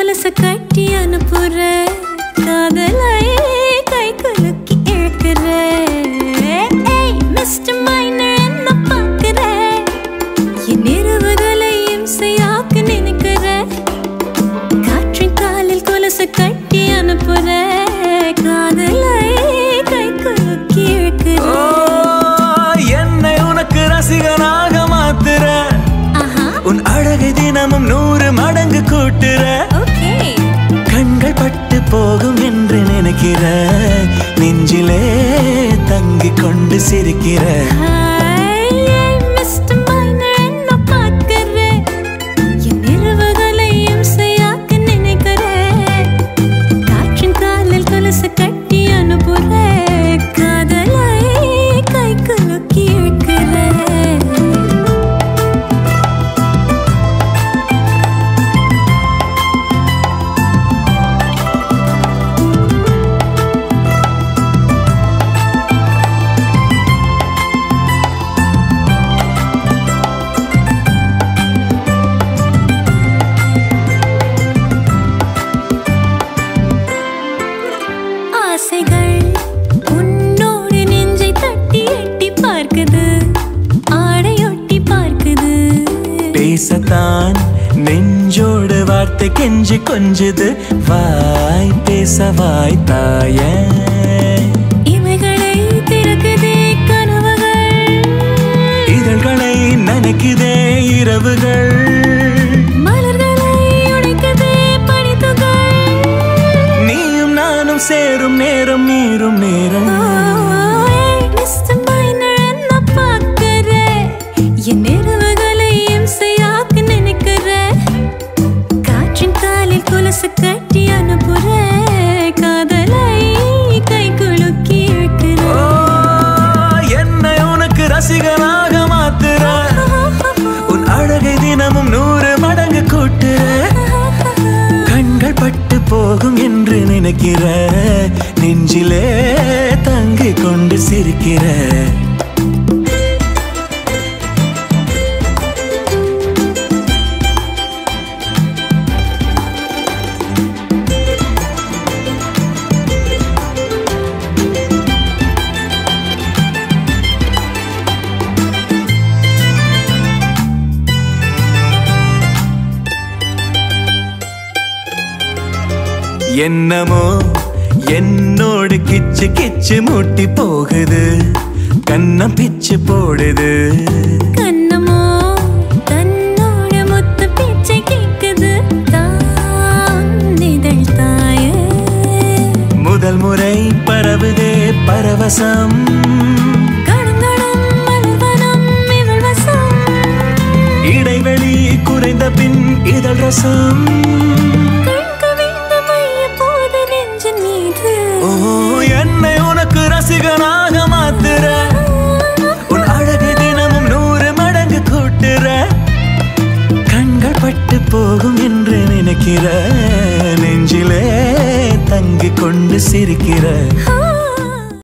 கொலச கட்டி அனுப்புற காதலை கை குலுக்கி இழுக்கிற ஏய் மிஸ்டர் மைனர் என்ன பார்க்கிற என் இரவுகளை இம்சையாக்க நினைக்கிற காற்றின் காலில் கொலச கட்டி அனுப்புற காதலை கை குலுக்கி இழுக்கிற ஓ, என்னை உனக்கு ரசிகனாக மாத்துற ஆஹா உன் அழகை தினமும் நூறு மடங்கு கூட்டுற ஓகே கண்கள் பட்டு போகும் என்று நினைக்கிற நெஞ்சிலே தங்கிக் கொண்டு சிரிக்கிற ஹாய் மிஸ்டர் மைனர் என்ன பார்க்கிற என் இரவுகளை இம்சையாக்க நினைக்கிற காற்றின் காலில் கொலுசு கட்டி அனுப்புற காதலை கை குலுக்கி இழுக்கிற ஆசைகள் உன்னோடு நெஞ்சை தட்டி எட்டி பார்க்குது ஆடையொட்டி பார்க்குது பேசத்தான் நெஞ்சோடு வார்த்தை கெஞ்சி கொஞ்சுது வாய் பேச வாய் தாய இவைகளை திறக்குதே கனவுகள் இதழ்களை நனைக்குதே இரவுகள் மலர்களை உடைக்குதே பனித்துகள் நீயும் நானும் சேரும் நேரம் நீரும் நேரம் மிஸ்டர் மைனர் என்ன பார்க்கிற என் இரவுகளை இம்சையாக்க நினைக்கிற காற்றின் காலில் கொலுசு கட்டி அனுப்புற காதலை கை குலுக்கி இழுக்கிற ஓ, என்னை உனக்கு ரசிகனாக மாத்துற உன் அழகை தினமும் நூறு மடங்கு கூட்டுற கண்கள் பட்டு போகும் என்று நினைக்கிற நெஞ்சிலே தங்கிக் கொண்டு சிரிக்கிற என்னமோ என்னோடு கிச்சு கிச்சு மூட்டி போகுது கண்ணம் பிச்சு போடுது கண்ணமோ தன்னோட மொத்த பேச்சை கேட்குது தான் இதழ் தாய முதல் முறை பரவுதே பரவசம் கடந்தடம் மலர்வனம் இவள் வசம் இடைவெளி குறைந்த பின் இதழ் ரசம் கண் கவிழ்ந்த மைய போது நெஞ்சின் மீது ஓ என்னை உனக்கு ரசிகனாக மாத்துற உன் அழகு தினமும் நூறு மடங்கு கூட்டுற கண்கள் பட்டு போகும் என்று நினைக்கிற நெஞ்சிலே தங்கிக் கொண்டு சிரிக்கிற ஆ